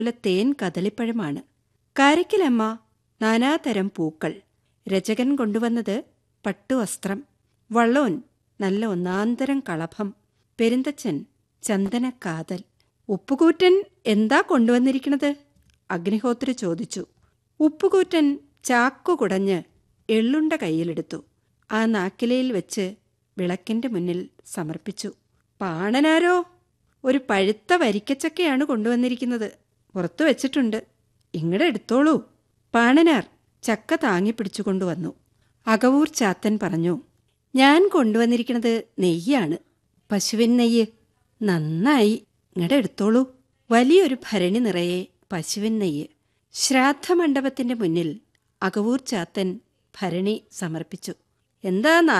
ഉള്ള തേൻ കദളിപ്പഴമാണ് കാരക്കിലമ്മ നാനാതരം പൂക്കൾ രചകൻ കൊണ്ടുവന്നത് പട്ടുവസ്ത്രം വള്ളോൻ നല്ല ഒന്നാന്തരം കളഭം പെരുന്തച്ചൻ ചന്ദനക്കാതൽ ഉപ്പുകൂറ്റൻ എന്താ കൊണ്ടുവന്നിരിക്കണത് അഗ്നിഹോത്രി ചോദിച്ചു ഉപ്പുകൂറ്റൻ ചാക്കു കുടഞ്ഞ് എള്ളുണ്ട കയ്യിലെടുത്തു ആ നാക്കിലയിൽ വെച്ച് വിളക്കിന്റെ മുന്നിൽ സമർപ്പിച്ചു പാണനാരോ ഒരു പഴുത്ത വരിക്കച്ചക്കയാണ് കൊണ്ടുവന്നിരിക്കുന്നത് പുറത്തു വെച്ചിട്ടുണ്ട് ഇങ്ങടെ എടുത്തോളൂ പാണനാർ ചക്ക താങ്ങി പിടിച്ചുകൊണ്ടുവന്നു അകവൂർ ചാത്തൻ പറഞ്ഞു ഞാൻ കൊണ്ടുവന്നിരിക്കുന്നത് നെയ്യാണ് പശുവിൻ നെയ്യ് നന്നായി ഇങ്ങടെ എടുത്തോളൂ വലിയൊരു ഭരണി നിറയെ പശുവിൻ നെയ്യ് ശ്രാദ്ധമണ്ഡപത്തിന്റെ മുന്നിൽ അകവൂർ ചാത്തൻ ഭരണി സമർപ്പിച്ചു എന്താ